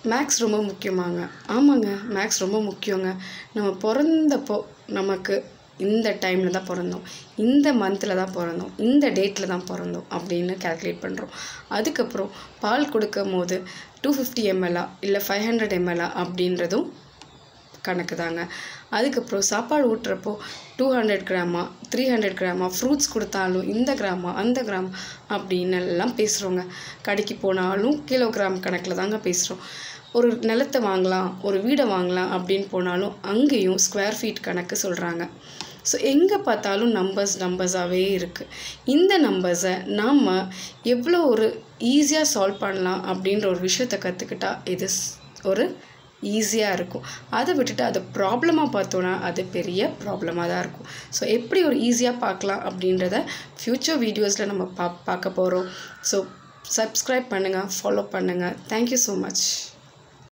maths ரொம்ப முக்கியமாங்க ஆமாங்க maths ரொம்ப முக்கியங்க நம்ம பிறந்தப்போ நமக்கு இந்த டைமில் தான் பிறந்தோம் இந்த மந்தில் தான் பிறந்தோம் இந்த டேட்டில் தான் பிறந்தோம் அப்படின்னு கால்குலேட் பண்ணுறோம் அதுக்கப்புறம் பால் கொடுக்கும் போது டூ ஃபிஃப்டி எம்எல்ஆ இல்லை ஃபைவ் ஹண்ட்ரட் எம்எல்ஆ அப்படின்றதும் கணக்கு தாங்க அதுக்கப்புறம் சாப்பாடு ஊட்டுறப்போ டூ ஹண்ட்ரட் கிராமா த்ரீ ஹண்ட்ரட் கிராமா ஃப்ரூட்ஸ் கொடுத்தாலும் இந்த கிராமா அந்த கிராம் அப்படின்னு எல்லாம் பேசுகிறோங்க கடைக்கு போனாலும் கிலோகிராம் கணக்கில் தாங்க பேசுகிறோம் ஒரு நிலத்தை வாங்கலாம் ஒரு வீடை வாங்கலாம் அப்படின்னு போனாலும் அங்கேயும் ஸ்கொயர் ஃபீட் கணக்கு சொல்கிறாங்க ஸோ எங்கே பார்த்தாலும் நம்பர்ஸ் நம்பர்ஸாகவே இருக்குது இந்த நம்பர்ஸை நாம் எவ்வளோ ஒரு ஈஸியாக சால்வ் பண்ணலாம் அப்படின்ற ஒரு விஷயத்தை கற்றுக்கிட்டா இது ஸ்- ஒரு ஈஸியாக இருக்கும் அதை விட்டுட்டு அதை ப்ராப்ளமாக பார்த்தோன்னா அது பெரிய ப்ராப்ளமாக தான் இருக்கும் ஸோ எப்படி ஒரு ஈஸியாக பார்க்கலாம் அப்படின்றத ஃப்யூச்சர் வீடியோஸில் நம்ம பா பார்க்க போகிறோம் ஸோ சப்ஸ்கிரைப் பண்ணுங்கள் ஃபாலோ பண்ணுங்கள் தேங்க்யூ ஸோ மச்